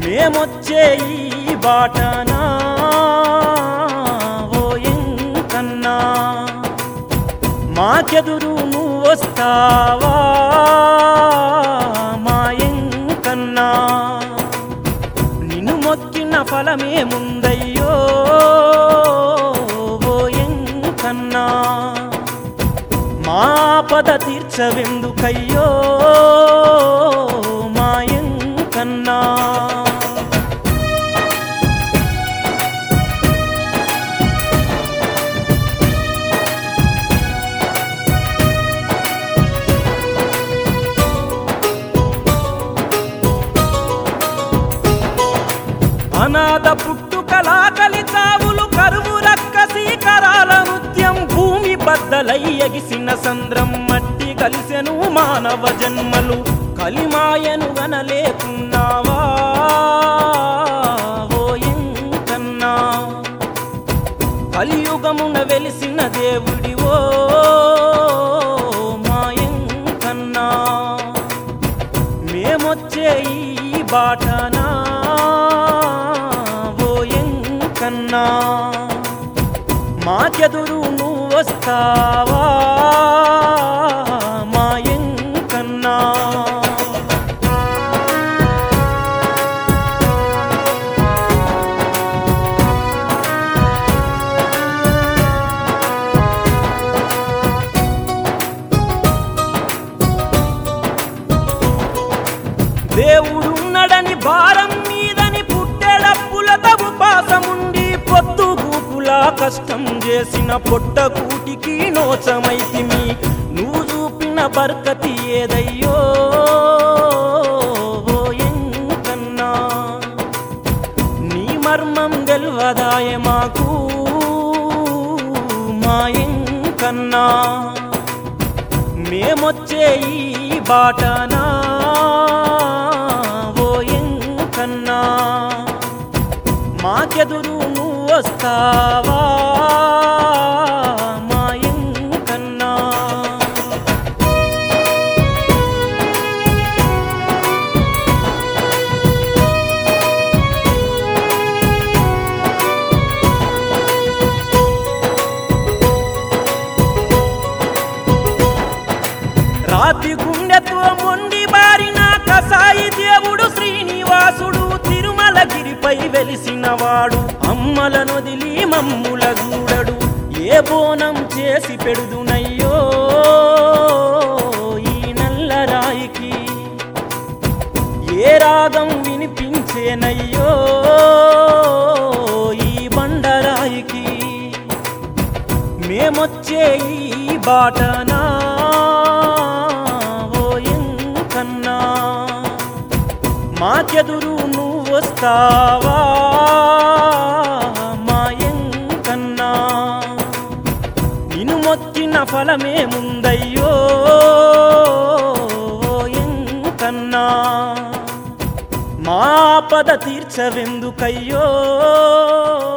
మేమొచ్చే ఈ బాటనా ఓ ఎంకన్నా మాకెదురు నువ్వు వస్తావా మా ఎంకన్నా నిన్ను మొక్కిన ఫలమేముందయ్యో ఓ ఎంకన్నా మా పద తీర్చవెందుకయ్యో మా ఎంకన్నా అనాథ పుట్టుకలా కలి చావులు కరువు రక్కసి కరాల నృత్యం భూమి బద్దలై ఎగిసిన సంద్రం మట్టి కలిసెను మానవ జన్మలు కలిమాయను గనలేకున్నావా ఓ ఎంకన్నా కలియుగమున వెలిసిన దేవుడివో మా ఎంకన్నా మేమొచ్చే ఈ బాటనా ఓ ఎంకన్నా మాకెదురు నువ్వు వస్తావా మా ఎంకన్నా దేవుడున్నడని భారం మీదని పుట్టెడప్పులతో ఉపాసముండి పొద్దు గూపులా కష్టం చేసిన పొట్ట కూటికి నోచమైతిమి నువ్వు చూపిన బర్కతి ఏదయ్యో ఓ ఎంకన్నా నీ మర్మం గెల్వదాయ మాకు మా ఎంకన్నా మేమొచ్చే ఈ బాటనా ఓ ఎంకన్నా మాకెదురు నువ్వు వస్తావా మా ఎంకన్నా రాతి గుండెతో మొండి బారిన కసాయి దేవుడు శ్రీనివాసుడు తిరుమలగిరిపై వెలిసినవాడు అమ్మల నొదిలి మమ్ముల చూడడు ఏ బోనం చేసి పెడుదునయ్యో ఈ నల్లరాయికి ఏ రాగం వినిపించేనయ్యో ఈ బండరాయికి మేమొచ్చే ఈ బాటనా ఓ ఎంకన్నా మాకెదురు నువ్వు వస్తావా మా ఎంకన్నా నిన్ను మొక్కిన ఫలమేముందయ్యో ఓ ఎంకన్నా మా పద తీర్చవెందుకయ్యో